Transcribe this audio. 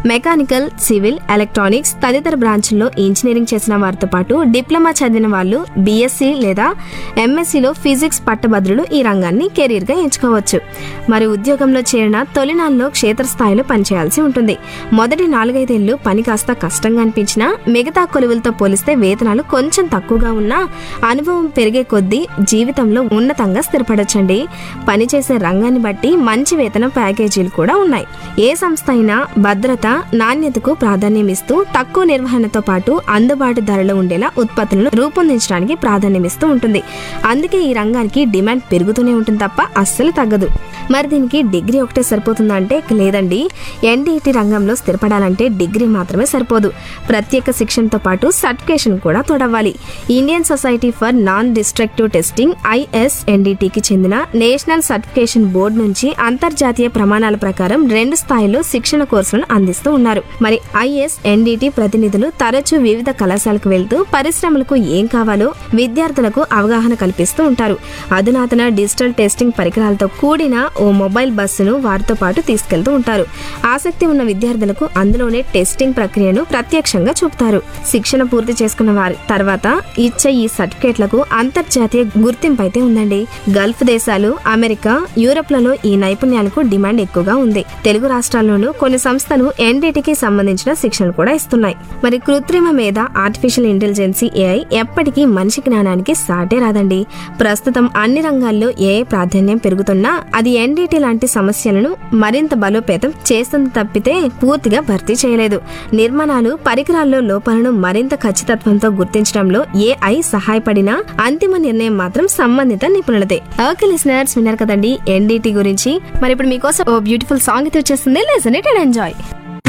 mechanical civil electronics తదితర బ్రాంచుల్లో engineering చేసిన వారితో పాటు డిప్లొమా చదివిన వాళ్ళు బీఎస్సీ లేదా ఎంఎస్సీలో ఫిజిక్స్ పట్టభద్రులు ఈ రంగాన్ని కెరీర్గా ఎంచుకోవచ్చు మరి ఉద్యోగంలో చేరిన తొలినాల్లో క్షేత్రస్థాయిలో పనిచేయాల్సి ఉంటుంది మొదటి నాలుగైదేళ్లు పని కాస్త కష్టంగా అనిపించినా మిగతా కొలువులతో పోలిస్తే వేతనాలు కొంచెం తక్కువగా ఉన్నా అనుభవం పెరిగే కొద్దీ జీవితంలో ఉన్నతంగా స్థిరపడొచ్చండి పనిచేసే రంగాన్ని బట్టి మంచి వేతన ప్యాకేజీలు కూడా ఉన్నాయి ఏ సంస్థ అయినా భద్రత నాణ్యతకు ప్రాధాన్యం ఇస్తూ తక్కువ నిర్వహణతో పాటు అందుబాటు ధరలో ఉండేలా ఉత్పత్తులను రూపొందించడానికి ప్రాధాన్యమిస్తూ ఉంటుంది అందుకే ఈ రంగానికి డిమాండ్ పెరుగుతూనే ఉంటుంది తప్ప అస్సలు తగ్గదు మరి దీనికి డిగ్రీ ఒకటే సరిపోతుందా అంటే లేదండి ఎన్డీటీ రంగంలో స్థిరపడాలంటే డిగ్రీ మాత్రమే సరిపోదు ప్రత్యేక శిక్షణతో పాటు సర్టిఫికేషన్ కూడా తోడవ్వాలి Indian society for non destructive testing IS ఎన్డీటీకి చెందిన నేషనల్ సర్టిఫికేషన్ బోర్డు నుంచి అంతర్జాతీయ ప్రమాణాల ప్రకారం రెండు స్థాయిలో శిక్షణ కోర్సులను అందిస్తూ ఉన్నారు మరి ఐఎస్ ఎన్డీటీ ప్రతినిధులు తరచూ వివిధ కళాశాలకు వెళ్తూ పరిశ్రమలకు ఏం కావాలో విద్యార్థులకు అవగాహన కల్పిస్తూ ఉంటారు అధునాతన డిజిటల్ టెస్టింగ్ పరికరాలతో కూడిన ఓ మొబైల్ బస్సును వారితో పాటు తీసుకెళ్తూ ఉంటారు ఆసక్తి ఉన్న విద్యార్థులకు అందులోనే టెస్టింగ్ ప్రక్రియను ప్రత్యక్షంగా చూపుతారు శిక్షణ పూర్తి చేసుకున్న వారి తర్వాత ఇచ్చే ఈ సర్టిఫికేట్లకు అంతర్జాతీయ గుర్తింపు అయితే ఉందండి గల్ఫ్ దేశాలు అమెరికా యూరప్లలో ఈ నైపుణ్యాలకు డిమాండ్ ఎక్కువగా ఉంది తెలుగు రాష్ట్రాల్లోనూ కొన్ని సంస్థలు ఎన్డీటీకి సంబంధించిన శిక్షణలు కూడా ఇస్తున్నాయి మరి కృత్రిమ మీద ఆర్టిఫిషియల్ ఇంటెలిజెన్సీ ఏఐ ఎప్పటికీ మనిషి జ్ఞానానికి సాటే రాదండి ప్రస్తుతం అన్ని రంగాల్లో ఏఐ ప్రాధాన్యం పెరుగుతున్నా అది ఎన్డీటీ లాంటి సమస్యలను మరింత బలోపేతం చేస్తుంది తప్పితే పూర్తిగా భర్తీ చేయలేదు నిర్మాణాలు పరికరాల్లో లోపాలను మరింత ఖచ్చితత్వంతో గుర్తించడంలో ఏఐ సహాయపడినా అంతిమ నిర్ణయం మాత్రం సంబంధిత నిపుణులదే ఓకే లిసనర్స్ విన్నారు కదండి ఎన్డీటీ గురించి మరి ఇప్పుడు మీకోసం ఓ బ్యూటిఫుల్ సాంగ్ అయితే వచ్చేస్తుంది లిసన్ ఇట్ అండ్ ఎంజాయ్